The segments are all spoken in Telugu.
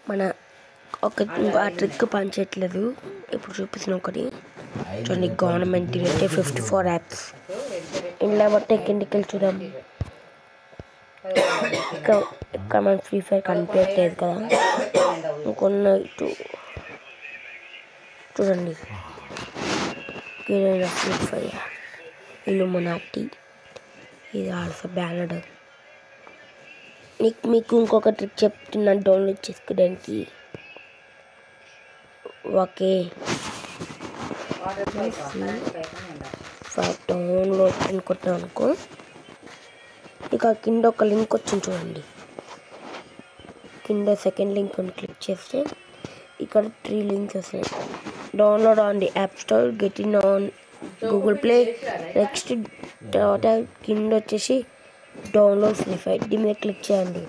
మన ఒక ఆ ట్రిక్ పనిచేయట్లేదు ఇప్పుడు చూపిస్తున్న ఒకటి చూడండి గవర్నమెంట్ అంటే ఫిఫ్టీ ఫోర్ యాప్స్ ఇంట్లో బట్టి కిందికి వెళ్ళి చూద్దాం ఇక్కడ ఇక్కడ మన ఫ్రీ ఫైర్ కనిపించట్లేదు కదా ఇంకొన్న ఇటు చూడండి ఫ్రీ ఫైర్ ఇల్లుమనాటి ఇది ఆల్సో బ్యానడ్ నీకు మీకు ఇంకొక ట్రిక్ చెప్తున్నాను డౌన్లోడ్ చేసుకోవడానికి ఓకే డౌన్లోడ్ అని కొట్టాం అనుకో ఇక కింద ఒక లింక్ వచ్చింది చూడండి కింద సెకండ్ లింక్ అని క్లిక్ చేస్తే ఇక్కడ త్రీ లింక్స్ వస్తాయి download on the app store get in on Google play next తర్వాత కింద వచ్చేసి డౌన్లోడ్ ఫ్రీ ఫైర్ దీని మీద క్లిక్ చేయండి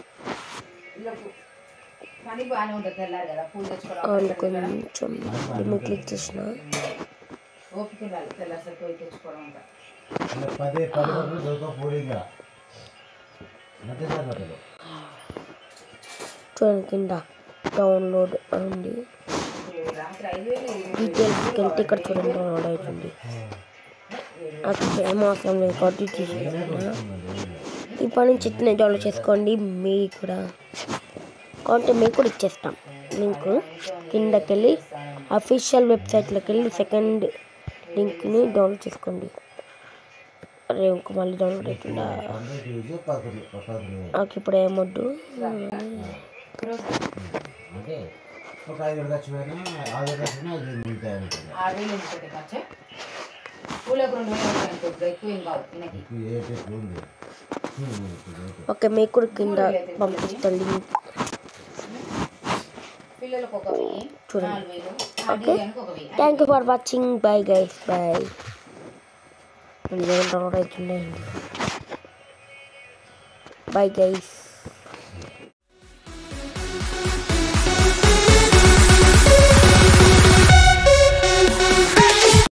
పని బాగానే ఉంటుంది తెల్లారు కదా పూలు తెచ్చుకోవడం అవును కొంచెం దీని మీద క్లిక్ చేసిన ఓపిక ఉండాలి తెల్లారి పోయి తెచ్చుకోవడం అంతా ఇలా పదే పది వరకు దొరకపోయిందా అంతే సార్ బట్టలు చూడండి కింద డౌన్లోడ్ అండి ఇప్పుడు రాత్రి ఐదు వేలు డీటెయిల్స్ వెళ్తే ఇక్కడ చూడండి డౌన్లోడ్ అవుతుంది నాకు ఏం అవసరం లేదు కాబట్టి తీసుకున్నా ఇప్పటి నుంచి ఇట్లనే డౌన్లోడ్ చేసుకోండి మీ కూడా కావాలంటే మీకు కూడా ఇచ్చేస్తాం లింక్ కిందకి వెళ్ళి అఫీషియల్ వెబ్సైట్లోకి వెళ్ళి సెకండ్ లింక్ని డౌన్లోడ్ చేసుకోండి అరే ఇంక మళ్ళీ డౌన్లోడ్ అవుతుందా హండ్రెడ్ యూజ్ పదకొండు పదకొండు నాకు ఇప్పుడు ఏమొద్దు అంటే ఒక ఐదు వేలు ఖర్చు పోయినా ఆరు వేలు ఖర్చు పోయినా ఐదు వేలు మిగులుతాయి అనుకుంటా ఆరు వేలు ఎందుకంటే ఖర్చు పూలకు రెండు వేలు అవుతాయి అనుకో ఇప్పుడు ఎక్కువ ఏం కాదు తినకి ఇప్పుడు ఏ టెస్ట్ ఉంది హ్మ్, ఇప్పుడు ఏ టెస్ట్. ఓకే మీకు కూడా కింద పంపిస్తాను లింక్ పిల్లలకు ఒక వెయ్యి చూడండి. నాలుగు వేలు ఓకే ఆడియానికి ఒక వెయ్యి thank you for watching bye guys bye download అవుతుండే బాయ్ గైస్